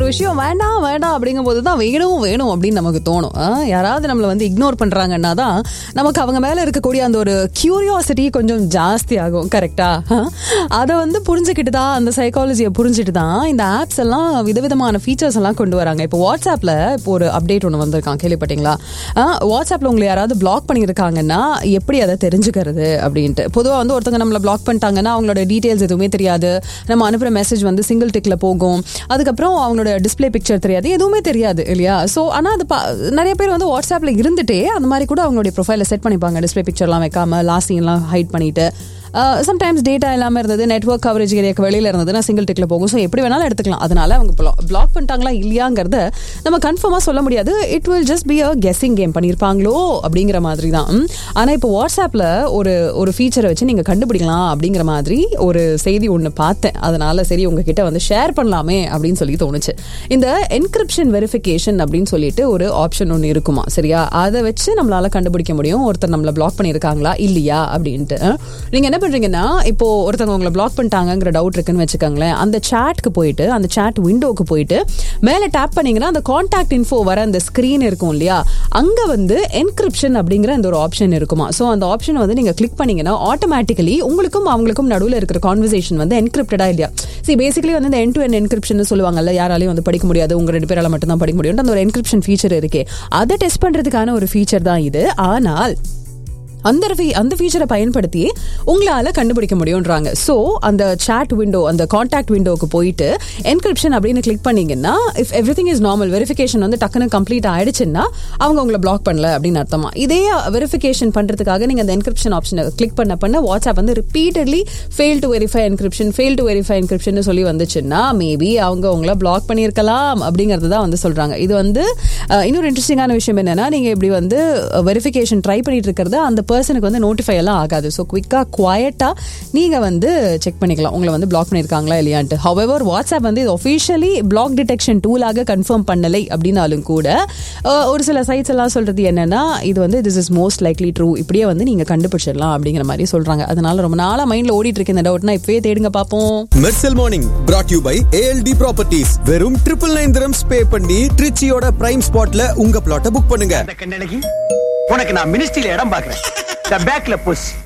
ஒரு விஷயம் வேண்டாம் வேண்டாம் அப்படிங்கும் போது தான் வேணும் வேணும் அப்படின்னு நமக்கு தோணும் ஆ, யாராவது நம்மளை வந்து இக்னோர் பண்றாங்கன்னா தான் நமக்கு அவங்க மேல இருக்கக்கூடிய அந்த ஒரு கியூரியாசிட்டி கொஞ்சம் ஜாஸ்தி ஆகும் கரெக்டா அதை வந்து புரிஞ்சுக்கிட்டு தான் அந்த சைக்காலஜியை புரிஞ்சுட்டு தான் இந்த ஆப்ஸ் எல்லாம் விதவிதமான ஃபீச்சர்ஸ் எல்லாம் கொண்டு வராங்க இப்போ வாட்ஸ்அப்ல இப்போ ஒரு அப்டேட் ஒன்று வந்திருக்கான் கேள்விப்பட்டீங்களா ஆ, வாட்ஸ்அப்ல உங்களை யாராவது பிளாக் பண்ணியிருக்காங்கன்னா எப்படி அதை தெரிஞ்சுக்கிறது அப்படின்ட்டு பொதுவாக வந்து ஒருத்தங்க நம்மளை பிளாக் பண்ணிட்டாங்கன்னா அவங்களோட டீட்டெயில்ஸ் எதுவுமே தெரியாது நம்ம அனுப்புகிற மெசேஜ் வந்து சிங்கிள் டிக்ல போகும் அதுக்கப்புறம் அவங்களோட டிஸ்ப்ளே பிக்சர் தெரியாது எதுவுமே தெரியாது இல்லையா ஸோ ஆனால் அது பா- நிறைய பேர் வந்து வாட்ஸ்அப்ல இருந்துட்டே அந்த மாதிரி கூட அவங்களுடைய ப்ரொஃபைலை செட் பண்ணிப்பாங்க டிஸ்ப்ளே பிக்சர்லாம் வைக்காம லாஸ்ட் சீன்லாம் ஹைட் பண்ணிட்டு சம்டைம்ஸ் டேட்டா இல்லாமல் இருந்தது நெட்வொர்க் கவரேஜ் ஏரியாக்கு வெளியில் இருந்ததுன்னா சிங்கிள் டிக்ல போகும் ஸோ எப்படி வேணாலும் எடுத்துக்கலாம் அதனால அவங்க பிளாக் பண்ணிட்டாங்களா இல்லையாங்கிறத நம்ம கன்ஃபார்மாக சொல்ல முடியாது it will just be a guessing game பண்ணியிருப்பாங்களோ அப்படிங்கிற மாதிரி தான் ஆனால் இப்போ வாட்ஸ்அப்பில் ஒரு ஒரு ஃபீச்சரை வச்சு நீங்கள் கண்டுபிடிக்கலாம் அப்படிங்கிற மாதிரி ஒரு செய்தி ஒன்று பார்த்தேன் அதனால சரி உங்ககிட்ட வந்து ஷேர் பண்ணலாமே அப்படின்னு சொல்லி தோணுச்சு இந்த என்கிரிப்ஷன் வெரிஃபிகேஷன் அப்படின்னு சொல்லிட்டு ஒரு ஆப்ஷன் ஒன்று இருக்குமா சரியா அதை வச்சு நம்மளால கண்டுபிடிக்க முடியும் ஒருத்தர் நம்மளை பிளாக் பண்ணியிருக்காங்களா இல்லையா அப்படின்ட்டு நீங்க என்ன பண்றீங்கன்னா இப்போ ஒருத்தவங்க உங்களை பிளாக் பண்ணிட்டாங்கங்கிற டவுட் இருக்குன்னு வச்சுக்கோங்களேன் அந்த சாட்க்கு போயிட்டு அந்த சாட் விண்டோக்கு போயிட்டு மேலே டேப் பண்ணீங்கன்னா அந்த காண்டாக்ட் இன்ஃபோ வர அந்த ஸ்க்ரீன் இருக்கும் இல்லையா அங்க வந்து என்கிரிப்ஷன் அப்படிங்கிற அந்த ஒரு ஆப்ஷன் இருக்குமா ஸோ அந்த ஆப்ஷன் வந்து நீங்க கிளிக் பண்ணீங்கன்னா ஆட்டோமேட்டிக்கலி உங்களுக்கும் அவங்களுக்கும் நடுவில் இருக்கிற கான்வர்சேஷன் வந்து என்கிரிப்டடா இல்லையா சி பேசிக்கலி வந்து இந்த என் டு என் என்கிரிப்ஷன் சொல்லுவாங்கல்ல யாராலையும் வந்து படிக்க முடியாது உங்க ரெண்டு பேரால மட்டும் தான் படிக்க முடியும் அந்த ஒரு என்கிரிப்ஷன் ஃபீச்சர் இருக்கே அதை டெஸ்ட் பண்றதுக்கான ஒரு ஃபீச்சர் தான் இது ஆனால் அந்த fee- அந்த ஃபீச்சரை பயன்படுத்தி உங்களால கண்டுபிடிக்க முடியும்ன்றாங்க ஸோ அந்த chat விண்டோ அந்த காண்டாக்ட் விண்டோக்கு போயிட்டு என்கிரிப்ஷன் அப்படின்னு கிளிக் பண்ணீங்கன்னா if everything is normal verification வந்து டக்குன்னு கம்ப்ளீட் ஆயிடுச்சுன்னா அவங்க உங்களை பிளாக் பண்ணல அப்படின்னு அர்த்தமா இதே வெரிஃபிகேஷன் பண்றதுக்காக நீங்க அந்த என்கிரிப்ஷன் ஆப்ஷனை கிளிக் பண்ண பண்ண வாட்ஸ்அப் வந்து repeatedly fail to verify encryption fail to verify encryption சொல்லி வந்துச்சுன்னா மேபி அவங்க உங்களை பிளாக் பண்ணியிருக்கலாம் அப்படிங்கிறது தான் வந்து சொல்றாங்க இது வந்து அஹ், இன்னொரு இன்ட்ரெஸ்டிங்கான விஷயம் என்னன்னா நீங்க இப்படி வந்து வெரிஃபிகேஷன் ட்ரை பண்ணிட்டு இருக்கிறது அந்த பர்சனுக்கு வந்து நோட்டிஃபை எல்லாம் ஆகாது ஸோ குவிக்கா குவாய்ட்டா நீங்க வந்து செக் பண்ணிக்கலாம் உங்களை வந்து பிளாக் பண்ணியிருக்காங்களா இல்லையான்ட்டு ஹவெவர் வாட்ஸ்அப் வந்து இது ஒஃபிஷியலி பிளாக் டிடெக்ஷன் டூலாக கன்ஃபார்ம் பண்ணலை அப்படின்னாலும் கூட அஹ், ஒரு சில சைட்ஸ் எல்லாம் சொல்றது என்னன்னா இது வந்து this is most likely true இப்படியே வந்து நீங்க கண்டுபிடிச்சிடலாம் அப்படிங்கிற மாதிரி சொல்றாங்க அதனால ரொம்ப நாளா மைண்ட்ல ஓடிட்டு இருக்கு இந்த டவுட்னா இப்பவே தேடுங்க பார்ப்போம் Mersal morning brought you by ALT properties வெறும் ட்ரிபிள் நைன் திரம்ஸ் பே பண்ணி ட்ரிச்சியோட பிரைம் ஸ்பாட்ல உங்க பிளாட்டை புக் பண்ணுங்க அந்த கண்ணழகி உனக்கு நான் மினிஸ்ட்ரியில இடம் பாக்குறேன் த பேக்ல புஷ்